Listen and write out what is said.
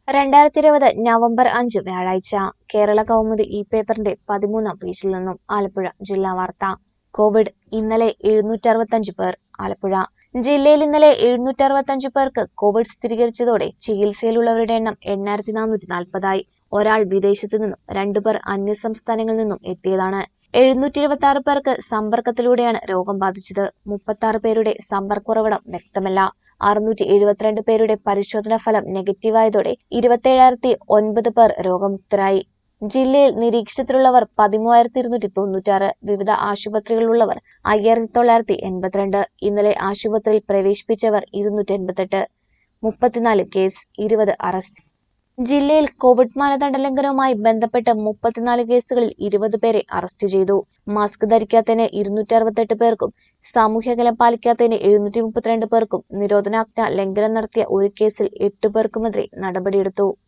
രണ്ടായിരത്തി ഇരുപത് നവംബർ അഞ്ച് വ്യാഴാഴ്ച കേരള കൗമുദി ഈ പേപ്പറിന്റെ പതിമൂന്നാം പേജിൽ നിന്നും ആലപ്പുഴ ജില്ലാ വാർത്ത കോവിഡ് ഇന്നലെ എഴുന്നൂറ്ററുപത്തഞ്ച് പേർ ആലപ്പുഴ ജില്ലയിൽ ഇന്നലെ എഴുന്നൂറ്ററുപത്തഞ്ച് പേർക്ക് കോവിഡ് സ്ഥിരീകരിച്ചതോടെ ചികിത്സയിലുള്ളവരുടെ എണ്ണം എണ്ണായിരത്തി നാനൂറ്റി നാൽപ്പതായി ഒരാൾ വിദേശത്തു നിന്നും രണ്ടുപേർ അന്യസംസ്ഥാനങ്ങളിൽ നിന്നും എത്തിയതാണ് എഴുന്നൂറ്റി ഇരുപത്തി ആറ് പേർക്ക് സമ്പർക്കത്തിലൂടെയാണ് രോഗം ബാധിച്ചത് മുപ്പത്തി ആറ് പേരുടെ സമ്പർക്കുറവിടം വ്യക്തമല്ല അറുന്നൂറ്റി എഴുപത്തിരണ്ട് പേരുടെ പരിശോധനാ ഫലം നെഗറ്റീവായതോടെ ഇരുപത്തേഴായിരത്തി ഒൻപത് പേർ രോഗമുക്തരായി ജില്ലയിൽ നിരീക്ഷണത്തിലുള്ളവർ പതിമൂവായിരത്തി ഇരുന്നൂറ്റി തൊണ്ണൂറ്റാറ് വിവിധ ആശുപത്രികളിലുള്ളവർ അയ്യായിരത്തി തൊള്ളായിരത്തി എൺപത്തിരണ്ട് ഇന്നലെ ആശുപത്രിയിൽ പ്രവേശിപ്പിച്ചവർ ഇരുന്നൂറ്റി എൺപത്തെട്ട് മുപ്പത്തിനാല് കേസ് ഇരുപത് അറസ്റ്റ് ജില്ലയിൽ കോവിഡ് മാനദണ്ഡ ലംഘനവുമായി ബന്ധപ്പെട്ട് മുപ്പത്തിനാല് കേസുകളിൽ ഇരുപത് പേരെ അറസ്റ്റ് ചെയ്തു മാസ്ക് ധരിക്കാത്തതിന് ഇരുന്നൂറ്റി അറുപത്തെട്ട് പേർക്കും സാമൂഹ്യകലം പാലിക്കാത്തതിന് എഴുന്നൂറ്റി മുപ്പത്തിരണ്ട് പേർക്കും നിരോധനാജ്ഞ ലംഘനം നടത്തിയ ഒരു കേസിൽ എട്ട് പേർക്കുമെതിരെ നടപടിയെടുത്തു